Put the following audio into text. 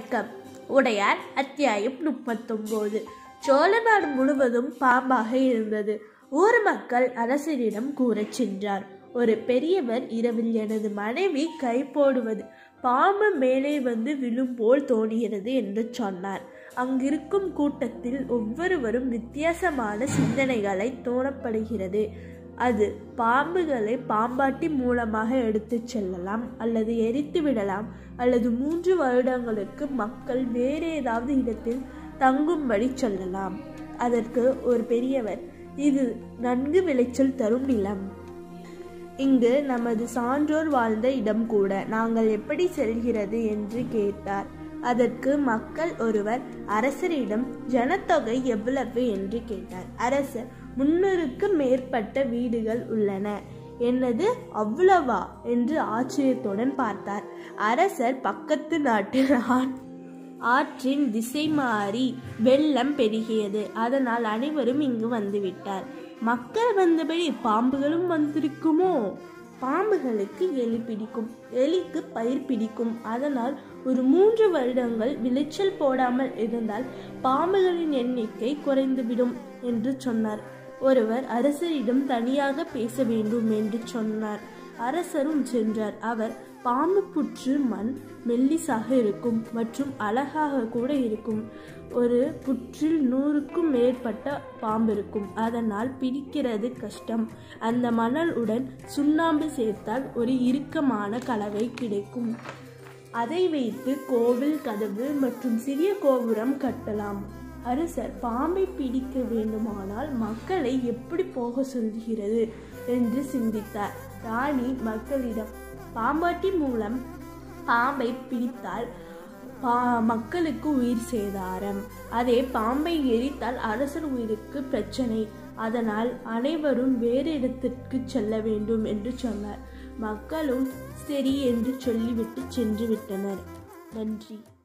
வணக்கம் உடையார் அத்தியாயம் முப்பத்தொன்பது சோழ நாடு முழுவதும் பாம்பாக இருந்தது ஊர் மக்கள் அரசரிடம் கூறச் சென்றார் ஒரு பெரியவர் இரவில் எனது மனைவி கை போடுவது பாம்பு மேலே வந்து விழும்போல் தோணுகிறது என்று சொன்னார் அங்கிருக்கும் கூட்டத்தில் ஒவ்வொருவரும் வித்தியாசமான சிந்தனைகளை தோணப்படுகிறது அது பாம்புகளை பாம்பாட்டி மூலமாக எடுத்துச் செல்லலாம் அல்லது எரித்து விடலாம் அல்லது மூன்று வருடங்களுக்கு மக்கள் வேறு ஏதாவது இடத்தில் தங்கும்படி சொல்லலாம் அதற்கு ஒரு பெரியவர் இது நன்கு விளைச்சல் தரும் நிலம் இங்கு நமது சான்றோர் வாழ்ந்த இடம் கூட நாங்கள் எப்படி செல்கிறது என்று கேட்டார் அதற்கு மக்கள் ஒருவர் அரசரிடம் ஜனத்தொகை எவ்வளவு என்று கேட்டார் அரசர் முன்னூறுக்கு மேற்பட்ட வீடுகள் உள்ளன என்னது அவ்வளவா என்று ஆச்சரியத்துடன் பார்த்தார் அரசர் பக்கத்து நாட்டில் ஆண் ஆற்றின் திசை மாறி வெள்ளம் பெருகியது அதனால் அனைவரும் இங்கு வந்துவிட்டார் மக்கள் வந்தபடி பாம்புகளும் வந்திருக்குமோ பாம்புகளுக்கு எலி பிடிக்கும் எலிக்கு பயிர் பிடிக்கும் அதனால் ஒரு மூன்று வருடங்கள் விளைச்சல் போடாமல் இருந்தால் பாம்புகளின் எண்ணிக்கை குறைந்துவிடும் என்று சொன்னார் ஒருவர் அரசரிடம் தனியாக பேச வேண்டும் என்று சொன்னார் அரசரும் சென்றார் அவர் பாம்பு புற்று மண் மெல்லிசாக இருக்கும் மற்றும் அழகாக கூட இருக்கும் ஒரு புற்றில் நூறுக்கும் மேற்பட்ட பாம்பு இருக்கும் அதனால் பிடிக்கிறது கஷ்டம் அந்த மணலுடன் சுண்ணாம்பு சேர்த்தால் ஒரு இறுக்கமான கலவை கிடைக்கும் அதை வைத்து கோவில் கதவு மற்றும் சிறிய கோபுரம் கட்டலாம் அரசர் பாம்பை பிடிக்க வேண்டுமானால் மக்களை எப்படி போக சொல்கிறது என்று சிந்தித்தார் ராணி மக்களிடம் பாம்பாட்டி மூலம் பாம்பை பிடித்தால் பா மக்களுக்கு உயிர் சேதாரம் அதே பாம்பை எரித்தால் அரசர் உயிருக்கு பிரச்சனை அதனால் அனைவரும் வேறு இடத்திற்கு செல்ல வேண்டும் என்று சொன்னார் மக்களும் சரி என்று சொல்லிவிட்டு சென்று விட்டனர் நன்றி